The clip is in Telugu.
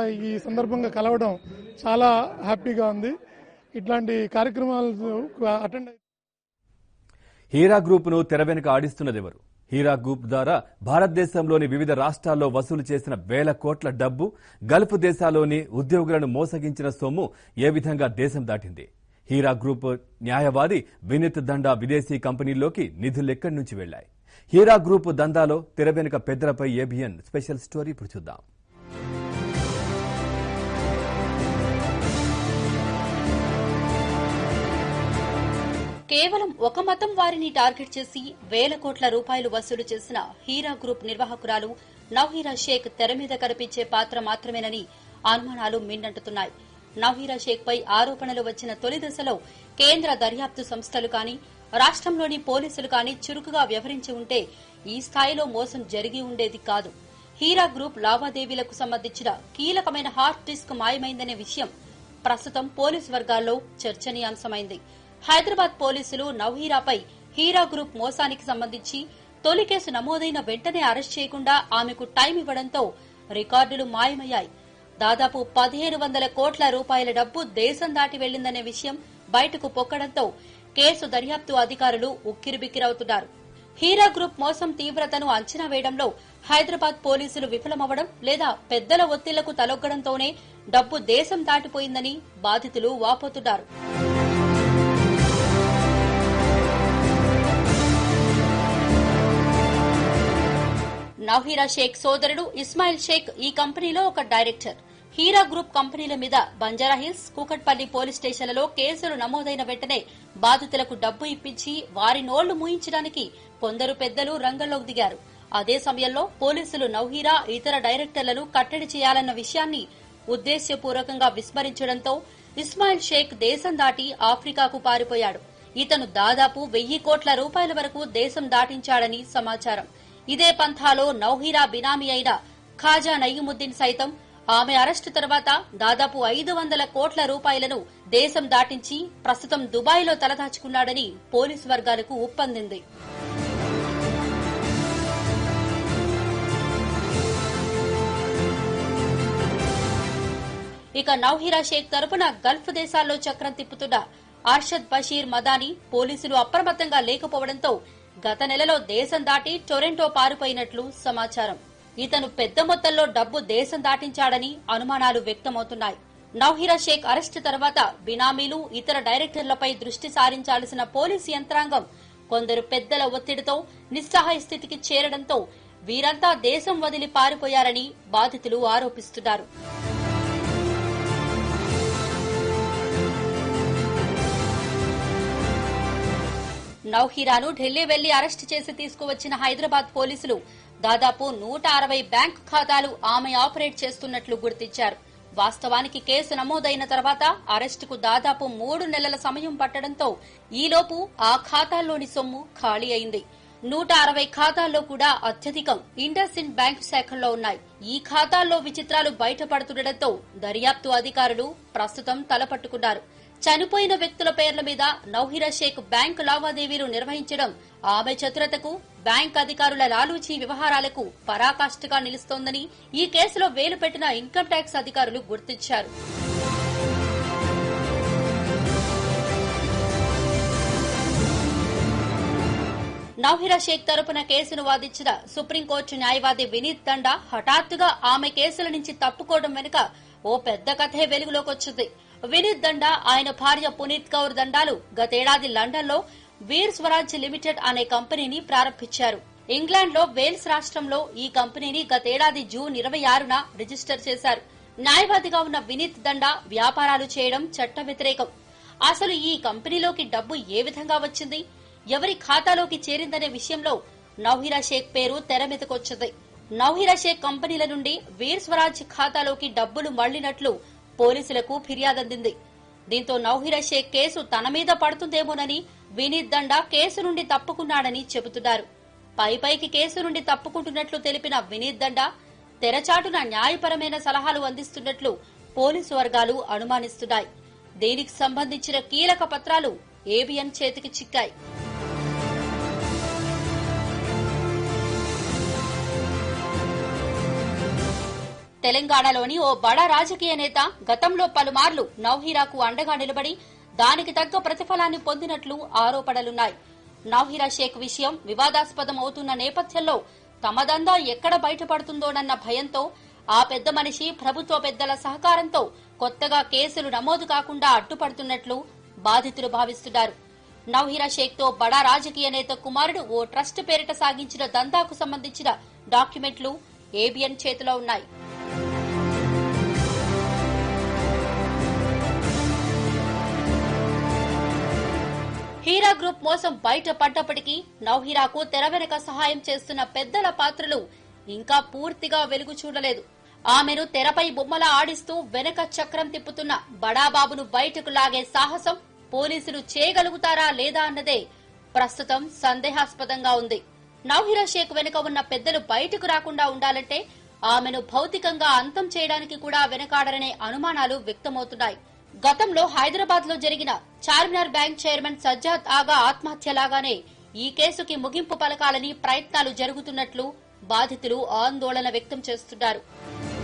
ఈ సందర్భంగా కలవడం చాలా హ్యాపీగా ఉంది ఇట్లాంటి కార్యక్రమాలు అటెండ్ హీరా గ్రూప్ ను తెర వెనుక ఆడిస్తున్నదెవరు హీరా గ్రూప్ ద్వారా భారతదేశంలోని వివిధ రాష్ట్రాల్లో వసూలు చేసిన వేల కోట్ల డబ్బు గల్ఫ్ దేశాల్లోని ఉద్యోగులను మోసగించిన సొమ్ము ఏ విధంగా దేశం దాటింది హీరా గ్రూప్ న్యాయవాది వినీత్ దండా విదేశీ కంపెనీల్లోకి నిధులెక్కడి నుంచి వెళ్లాయి హీరా గ్రూప్ దందాలో తెర వెనుక పెద్దలపై ఏబిఎన్ స్పెషల్ స్టోరీ ఇప్పుడు చూద్దాం కేవలం ఒక మతం వారిని టార్గెట్ చేసి వేల కోట్ల రూపాయలు వసూలు చేసిన హీరా గ్రూప్ నిర్వాహకురాలు నవహీరా షేక్ తెర మీద కనిపించే పాత్ర మాత్రమేనని అనుమానాలు మిన్నంటున్నాయి నవహీరా షేక్ పై ఆరోపణలు వచ్చిన తొలి దశలో కేంద్ర దర్యాప్తు సంస్థలు కానీ రాష్ట్రంలోని పోలీసులు కానీ చురుకుగా వ్యవహరించి ఉంటే ఈ స్థాయిలో మోసం జరిగి ఉండేది కాదు హీరా గ్రూప్ లావాదేవీలకు సంబంధించిన కీలకమైన హార్డ్ డిస్క్ మాయమైందనే విషయం ప్రస్తుతం పోలీసు వర్గాల్లో చర్చనీయాంశమైంది హైదరాబాద్ పోలీసులు నవహీరాపై హీరా గ్రూప్ మోసానికి సంబంధించి తొలి కేసు నమోదైన వెంటనే అరెస్ట్ చేయకుండా ఆమెకు టైం ఇవ్వడంతో రికార్డులు మాయమయ్యాయి దాదాపు పదిహేను వందల కోట్ల రూపాయల డబ్బు దేశం దాటి వెళ్లిందనే విషయం బయటకు పొక్కడంతో కేసు దర్యాప్తు అధికారులు ఉక్కిరిబిక్కిరవుతున్నారు హీరా గ్రూప్ మోసం తీవ్రతను అంచనా వేయడంలో హైదరాబాద్ పోలీసులు విఫలమవ్వడం లేదా పెద్దల ఒత్తిళ్లకు తలొగ్గడంతోనే డబ్బు దేశం దాటిపోయిందని బాధితులు వాపోతున్నారు నవహీరా షేక్ సోదరుడు ఇస్మాయిల్ షేక్ ఈ కంపెనీలో ఒక డైరెక్టర్ హీరా గ్రూప్ కంపెనీల మీద బంజారాహిల్స్ కూకట్పల్లి పోలీస్ స్టేషన్లలో కేసులు నమోదైన వెంటనే బాధితులకు డబ్బు ఇప్పించి వారి నోళ్లు మూయించడానికి కొందరు పెద్దలు రంగంలోకి దిగారు అదే సమయంలో పోలీసులు నవహీరా ఇతర డైరెక్టర్లను కట్టడి చేయాలన్న విషయాన్ని ఉద్దేశ్యపూర్వకంగా విస్మరించడంతో ఇస్మాయిల్ షేక్ దేశం దాటి ఆఫ్రికాకు పారిపోయాడు ఇతను దాదాపు వెయ్యి కోట్ల రూపాయల వరకు దేశం దాటించాడని సమాచారం ఇదే పంథాలో నౌహీరా బినామీ అయిన ఖాజా నయ్యముద్దీన్ సైతం ఆమె అరెస్టు తర్వాత దాదాపు ఐదు వందల కోట్ల రూపాయలను దేశం దాటించి ప్రస్తుతం దుబాయ్లో తలదాచుకున్నాడని పోలీసు వర్గాలకు ఉప్పందింది ఇక నౌహీరా షేక్ తరపున గల్ఫ్ దేశాల్లో చక్రం తిప్పుతున్న అర్షద్ బషీర్ మదాని పోలీసులు అప్రమత్తంగా లేకపోవడంతో గత నెలలో దేశం దాటి టొరెంటో పారిపోయినట్లు సమాచారం ఇతను పెద్ద మొత్తంలో డబ్బు దేశం దాటించాడని అనుమానాలు వ్యక్తమవుతున్నాయి నౌహీరా షేక్ అరెస్టు తర్వాత బినామీలు ఇతర డైరెక్టర్లపై దృష్టి సారించాల్సిన పోలీసు యంత్రాంగం కొందరు పెద్దల ఒత్తిడితో నిస్సహాయ స్థితికి చేరడంతో వీరంతా దేశం వదిలి పారిపోయారని బాధితులు ఆరోపిస్తున్నారు నౌహీరాను ఢిల్లీ వెళ్లి అరెస్టు చేసి తీసుకువచ్చిన హైదరాబాద్ పోలీసులు దాదాపు నూట అరవై బ్యాంక్ ఖాతాలు ఆమె ఆపరేట్ చేస్తున్నట్లు గుర్తించారు వాస్తవానికి కేసు నమోదైన తర్వాత అరెస్టుకు దాదాపు మూడు నెలల సమయం పట్టడంతో ఈలోపు ఆ ఖాతాల్లోని సొమ్ము ఖాళీ అయింది నూట అరవై ఖాతాల్లో కూడా అత్యధికం ఇండస్ ఇండ్ బ్యాంకు శాఖల్లో ఉన్నాయి ఈ ఖాతాల్లో విచిత్రాలు బయటపడుతుండటంతో దర్యాప్తు అధికారులు ప్రస్తుతం తలపట్టుకున్నారు చనిపోయిన వ్యక్తుల పేర్ల మీద నౌహిరా షేక్ బ్యాంకు లావాదేవీలు నిర్వహించడం ఆమె చతురతకు బ్యాంక్ అధికారుల లాలూచీ వ్యవహారాలకు పరాకాష్ఠగా నిలుస్తోందని ఈ కేసులో వేలు పెట్టిన ఇన్కమ్ ట్యాక్స్ అధికారులు గుర్తించారు నౌహిరా షేక్ తరపున కేసును వాదించిన సుప్రీంకోర్టు న్యాయవాది వినీత్ దండా హఠాత్తుగా ఆమె కేసుల నుంచి తప్పుకోవడం వెనుక ఓ పెద్ద కథే వెలుగులోకి వచ్చింది వినీత్ దండా ఆయన భార్య పునీత్ కౌర్ దండాలు గతేడాది లండన్ లో వీర్ స్వరాజ్ లిమిటెడ్ అనే కంపెనీని ప్రారంభించారు ఇంగ్లాండ్ లో వేల్స్ రాష్ట్రంలో ఈ కంపెనీని గతేడాది జూన్ ఇరవై ఆరున రిజిస్టర్ చేశారు న్యాయవాదిగా ఉన్న వినీత్ దండా వ్యాపారాలు చేయడం చట్ట వ్యతిరేకం అసలు ఈ కంపెనీలోకి డబ్బు ఏ విధంగా వచ్చింది ఎవరి ఖాతాలోకి చేరిందనే విషయంలో నౌహిరా షేక్ పేరు తెర మీదకొచ్చింది నౌహిరా షేక్ కంపెనీల నుండి వీర్ స్వరాజ్ ఖాతాలోకి డబ్బులు మళ్లినట్లు పోలీసులకు ఫిర్యాదందింది దీంతో నౌహిరా షేక్ కేసు తన మీద పడుతుందేమోనని వినీత్ దండా కేసు నుండి తప్పుకున్నాడని చెబుతున్నారు పై పైకి కేసు నుండి తప్పుకుంటున్నట్లు తెలిపిన వినీత్ దండా తెరచాటున న్యాయపరమైన సలహాలు అందిస్తున్నట్లు పోలీసు వర్గాలు అనుమానిస్తున్నాయి దీనికి సంబంధించిన కీలక పత్రాలు ఏబిఎన్ చేతికి చిక్కాయి తెలంగాణలోని ఓ బడా రాజకీయ నేత గతంలో పలుమార్లు నౌహీరాకు అండగా నిలబడి దానికి తగ్గ ప్రతిఫలాన్ని పొందినట్లు ఆరోపణలున్నాయి నౌహీరా షేక్ విషయం వివాదాస్పదం అవుతున్న నేపథ్యంలో తమదందా ఎక్కడ బయటపడుతుందోనన్న భయంతో ఆ పెద్ద మనిషి ప్రభుత్వ పెద్దల సహకారంతో కొత్తగా కేసులు నమోదు కాకుండా అడ్డుపడుతున్నట్లు బాధితులు భావిస్తున్నారు నౌహీరా షేక్ తో బడా రాజకీయ నేత కుమారుడు ఓ ట్రస్ట్ పేరిట సాగించిన దందాకు సంబంధించిన డాక్యుమెంట్లు ఏబిఎన్ చేతిలో ఉన్నాయి హీరా గ్రూప్ మోసం బయట పడ్డప్పటికీ నౌహీరాకు తెర వెనుక సహాయం చేస్తున్న పెద్దల పాత్రలు ఇంకా పూర్తిగా వెలుగు చూడలేదు ఆమెను తెరపై బొమ్మలా ఆడిస్తూ వెనక చక్రం తిప్పుతున్న బడాబాబును బయటకు లాగే సాహసం పోలీసులు చేయగలుగుతారా లేదా అన్నదే ప్రస్తుతం సందేహాస్పదంగా ఉంది నౌహిరా షేక్ వెనుక ఉన్న పెద్దలు బయటకు రాకుండా ఉండాలంటే ఆమెను భౌతికంగా అంతం చేయడానికి కూడా వెనకాడరనే అనుమానాలు వ్యక్తమవుతున్నాయి గతంలో హైదరాబాద్ లో జరిగిన చార్మినార్ బ్యాంక్ చైర్మన్ సజ్జాద్ ఆగా ఆత్మహత్యలాగానే ఈ కేసుకి ముగింపు పలకాలని ప్రయత్నాలు జరుగుతున్నట్లు బాధితులు ఆందోళన వ్యక్తం చేస్తున్నారు